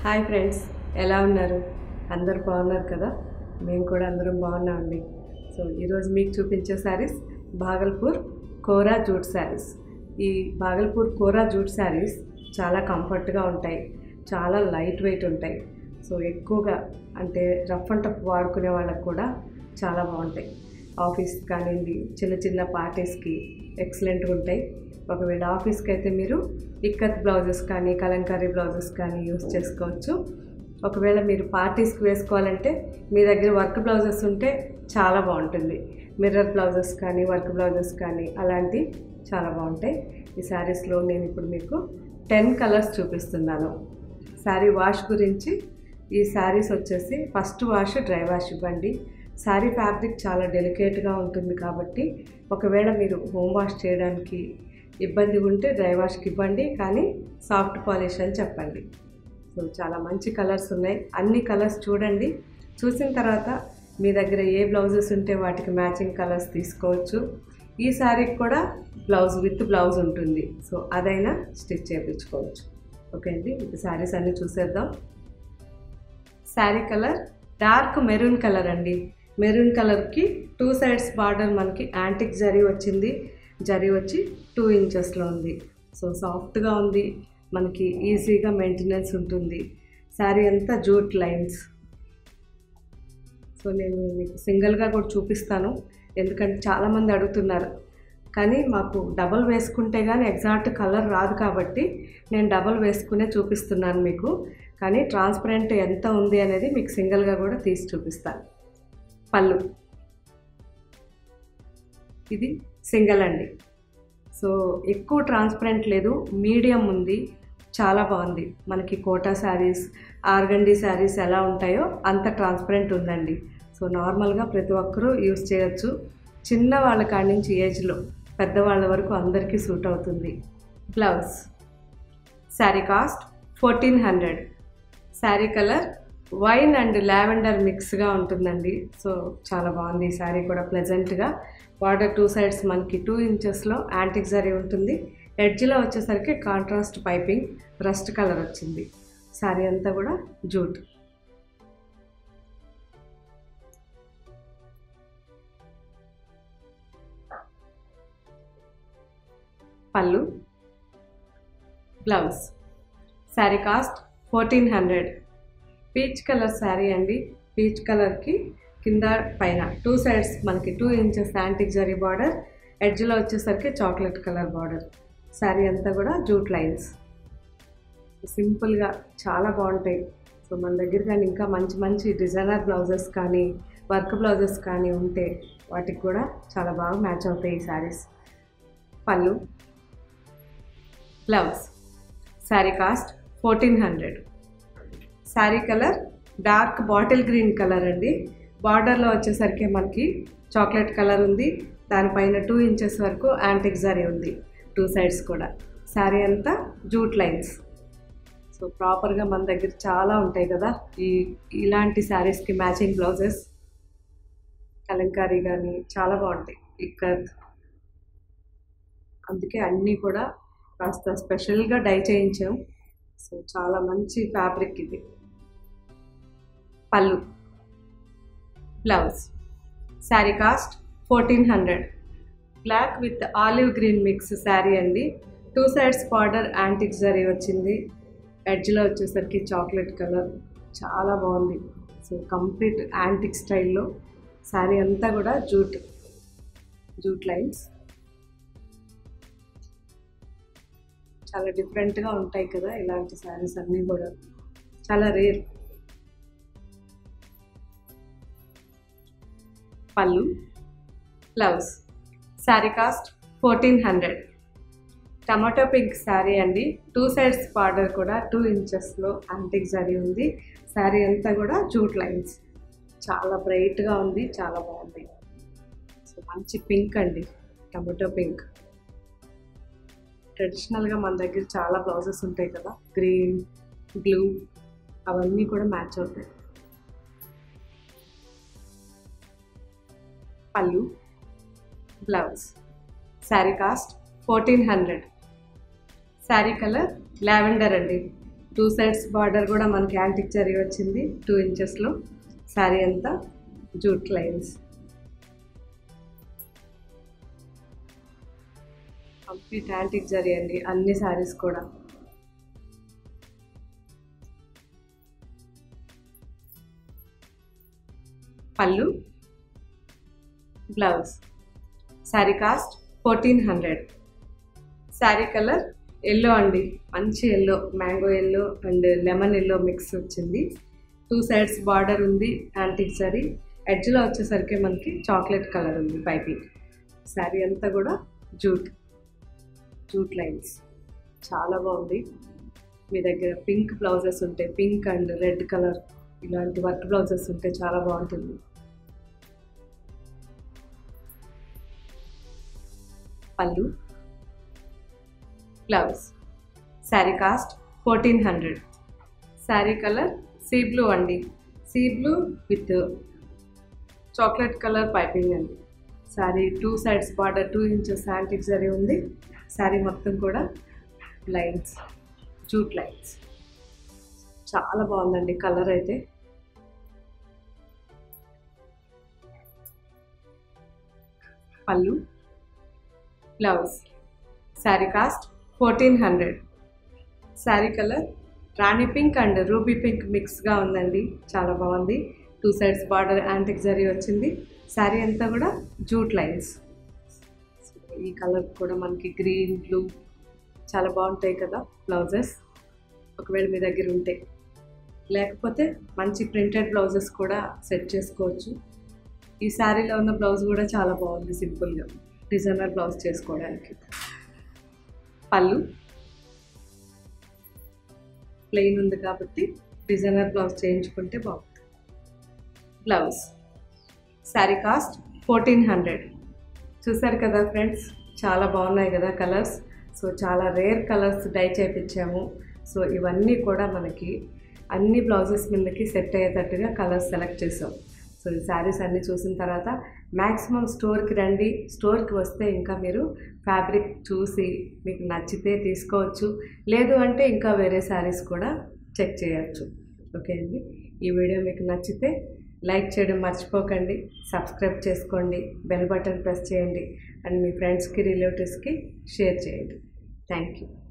hi friends ఎలా ఉన్నారు అందరు బాగున్నారు కదా మేము కూడా అందరం బాగున్నామండి సో ఈరోజు మీకు చూపించే శారీస్ భాగల్పూర్ కోరా జూట్ శారీస్ ఈ భాగల్పూర్ కోరా జూట్ శారీస్ చాలా కంఫర్ట్గా ఉంటాయి చాలా లైట్ వెయిట్ ఉంటాయి సో ఎక్కువగా అంటే రఫ్ అండ్ టఫ్ వాడుకునే వాళ్ళకి కూడా చాలా బాగుంటాయి ఆఫీస్ కానివ్వండి చిన్న చిన్న పార్టీస్కి ఎక్సలెంట్గా ఉంటాయి ఒకవేళ ఆఫీస్కి అయితే మీరు ఇక్కత్ బ్లౌజెస్ కానీ కలంకారీ బ్లౌజెస్ కానీ యూస్ చేసుకోవచ్చు ఒకవేళ మీరు పార్టీస్కి వేసుకోవాలంటే మీ దగ్గర వర్క్ బ్లౌజెస్ ఉంటే చాలా బాగుంటుంది మిర్రర్ బ్లౌజెస్ కానీ వర్క్ బ్లౌజెస్ కానీ అలాంటి చాలా బాగుంటాయి ఈ శారీస్లో నేను ఇప్పుడు మీకు టెన్ కలర్స్ చూపిస్తున్నాను శారీ వాష్ గురించి ఈ శారీస్ వచ్చేసి ఫస్ట్ వాష్ డ్రై వాష్ ఇవ్వండి శారీ ఫ్యాబ్రిక్ చాలా డెలికేట్గా ఉంటుంది కాబట్టి ఒకవేళ మీరు హోమ్ వాష్ చేయడానికి ఇబ్బంది ఉంటే డ్రై వాష్కి ఇవ్వండి కానీ సాఫ్ట్ పాలిష్ అని చెప్పండి సో చాలా మంచి కలర్స్ ఉన్నాయి అన్ని కలర్స్ చూడండి చూసిన తర్వాత మీ దగ్గర ఏ బ్లౌజెస్ ఉంటే వాటికి మ్యాచింగ్ కలర్స్ తీసుకోవచ్చు ఈ శారీకి కూడా బ్లౌజ్ విత్ బ్లౌజ్ ఉంటుంది సో అదైనా స్టిచ్ చేయించుకోవచ్చు ఓకే అండి ఇప్పుడు శారీస్ అన్నీ చూసేద్దాం sari colour dark maroon colour అండి మెరూన్ కలర్కి టూ సైడ్స్ బార్డర్ మనకి యాంటిక్ జరీ వచ్చింది జరీ వచ్చి టూ ఇంచెస్లో ఉంది సో సాఫ్ట్గా ఉంది మనకి ఈజీగా మెయింటెనెన్స్ ఉంటుంది శారీ అంతా జూట్ లైన్స్ సో నేను మీకు సింగిల్గా కూడా చూపిస్తాను ఎందుకంటే చాలామంది అడుగుతున్నారు కానీ మాకు డబల్ వేసుకుంటే కానీ ఎగ్జాక్ట్ కలర్ రాదు కాబట్టి నేను డబల్ వేసుకునే చూపిస్తున్నాను మీకు కానీ ట్రాన్స్పరెంట్ ఎంత ఉంది అనేది మీకు సింగిల్గా కూడా తీసి చూపిస్తాను పళ్ళు ఇది సింగిల్ అండి సో ఎక్కువ ట్రాన్స్పరెంట్ లేదు మీడియం ఉంది చాలా బాగుంది మనకి కోటా శారీస్ ఆర్గండి శారీస్ ఎలా ఉంటాయో అంత ట్రాన్స్పరెంట్ ఉందండి సో నార్మల్గా ప్రతి ఒక్కరూ యూస్ చేయొచ్చు చిన్న వాళ్ళ కాడి నుంచి ఏజ్లో పెద్దవాళ్ళ వరకు అందరికీ సూట్ అవుతుంది blouse sari cost fourteen hundred sari colour wine and lavender మిక్స్గా ఉంటుందండి సో చాలా బాగుంది ఈ శారీ కూడా ప్లెజెంట్గా బార్డర్ టూ సైడ్స్ మనకి టూ ఇంచెస్లో యాంటిక్ జరీ ఉంటుంది ఎడ్జ్లో వచ్చేసరికి కాంట్రాస్ట్ పైపింగ్ రస్ట్ కలర్ వచ్చింది శారీ అంతా కూడా jute pallu blouse sari cost fourteen hundred peach colour sari అండి పీచ్ కలర్కి కింద పైన టూ సైడ్స్ మనకి two inches antique zari border ఎడ్జ్లో వచ్చేసరికి చాక్లెట్ కలర్ బార్డర్ శారీ అంతా కూడా జూట్ లైన్స్ సింపుల్గా చాలా బాగుంటాయి సో మన దగ్గర కానీ ఇంకా మంచి మంచి డిజైనర్ బ్లౌజెస్ కానీ వర్క్ బ్లౌజెస్ కానీ ఉంటే వాటికి కూడా చాలా బాగా మ్యాచ్ అవుతాయి ఈ saris pallu blouse sari cost fourteen hundred sari colour dark bottle green colour అండి బార్డర్లో వచ్చేసరికి మనకి చాక్లెట్ కలర్ ఉంది దానిపైన టూ ఇంచెస్ వరకు యాంటిక్ జరీ ఉంది టూ సైడ్స్ కూడా శారీ అంతా జూట్ లైన్స్ సో ప్రాపర్గా మన దగ్గర చాలా ఉంటాయి కదా ఈ ఇలాంటి శారీస్కి మ్యాచింగ్ బ్లౌజెస్ కలంకారీ కానీ చాలా బాగుంటాయి ఇక్కత్ అందుకే అన్నీ కూడా కాస్త స్పెషల్గా డై చేయించాం సో చాలా మంచి ఫ్యాబ్రిక్ ఇది pallu blouse sari cost fourteen hundred black with olive green mix sari అండి two sides border antique zari వచ్చింది ఎడ్జ్లో వచ్చేసరికి చాక్లెట్ కలర్ చాలా బాగుంది సో కంప్లీట్ యాంటిక్ స్టైల్లో శారీ అంతా కూడా జూట్ జూట్ లైన్స్ చాలా డిఫరెంట్గా ఉంటాయి కదా ఇలాంటి శారీస్ అన్నీ కూడా చాలా rare pallu blouse sari cost fourteen hundred tomato pink sari అండి టూ సైడ్స్ బార్డర్ కూడా టూ ఇంచెస్లో యాంటిక్ జరీ ఉంది శారీ అంతా కూడా జూట్ లైన్స్ చాలా బ్రైట్గా ఉంది చాలా బాగుంది సో మంచి పింక్ అండి టమాటో పింక్ ట్రెడిషనల్గా మన దగ్గర చాలా బ్లౌజెస్ ఉంటాయి కదా గ్రీన్ బ్లూ అవన్నీ కూడా మ్యాచ్ అవుతాయి pallu blouse sari cost fourteen hundred sari colour lavender అండి టూ సైడ్స్ బార్డర్ కూడా మనకి యాంటిక్ జరీ వచ్చింది టూ ఇంచెస్లో శారీ అంతా jute lines complete antique zari అండి అన్ని శారీస్ కూడా pallu blouse sari cost fourteen hundred sari colour yellow అండి మంచి yellow mango yellow and lemon yellow mix వచ్చింది టూ సైడ్స్ బార్డర్ ఉంది యాంటిక్ సారీ ఎడ్జ్లో వచ్చేసరికి మనకి చాక్లెట్ కలర్ ఉంది పైపింగ్ శారీ అంతా కూడా జూట్ జూట్ లైన్స్ చాలా బాగుంది మీ దగ్గర పింక్ బ్లౌజెస్ ఉంటాయి పింక్ అండ్ రెడ్ కలర్ ఇలాంటి వర్క్ బ్లౌజెస్ ఉంటే చాలా బాగుంటుంది pallu blouse sari cost fourteen hundred sari colour sea blue అండి sea blue with chocolate colour piping అండి sari two sides border two inches antique zari ఉంది శారీ మొత్తం కూడా లైన్స్ జూట్ లైన్స్ చాలా బాగుందండి కలర్ అయితే pallu blouse sari cost fourteen hundred sari colour rani pink and ruby pink మిక్స్గా ఉందండి చాలా బాగుంది two sides border antique zari వచ్చింది శారీ అంతా కూడా జూట్ లైన్స్ ఈ కలర్ కూడా మనకి గ్రీన్ బ్లూ చాలా బాగుంటాయి కదా బ్లౌజెస్ ఒకవేళ మీ దగ్గర ఉంటే లేకపోతే మంచి ప్రింటెడ్ బ్లౌజెస్ కూడా సెట్ చేసుకోవచ్చు ఈ శారీలో ఉన్న బ్లౌజ్ కూడా చాలా బాగుంది సింపుల్గా డిజైనర్ బ్లౌజ్ చేసుకోవడానికి పళ్ళు ప్లెయిన్ ఉంది కాబట్టి డిజైనర్ బ్లౌజ్ చేయించుకుంటే బాగుంటుంది blouse sari cost fourteen hundred చూసారు కదా ఫ్రెండ్స్ చాలా బాగున్నాయి కదా కలర్స్ సో చాలా రేర్ కలర్స్ డై చేయించాము సో ఇవన్నీ కూడా మనకి అన్ని బ్లౌజెస్ మీదకి సెట్ అయ్యేటట్టుగా కలర్స్ సెలెక్ట్ చేసాం సో ఈ శారీస్ అన్నీ చూసిన తర్వాత మ్యాక్సిమం స్టోర్కి రండి స్టోర్కి వస్తే ఇంకా మీరు ఫ్యాబ్రిక్ చూసి మీకు నచ్చితే తీసుకోవచ్చు లేదు అంటే ఇంకా వేరే శారీస్ కూడా చెక్ చేయొచ్చు ఓకే అండి ఈ వీడియో మీకు నచ్చితే లైక్ చేయడం మర్చిపోకండి సబ్స్క్రైబ్ చేసుకోండి బెల్ బటన్ ప్రెస్ చేయండి అండ్ మీ ఫ్రెండ్స్కి రిలేటివ్స్కి షేర్ చేయండి థ్యాంక్ యూ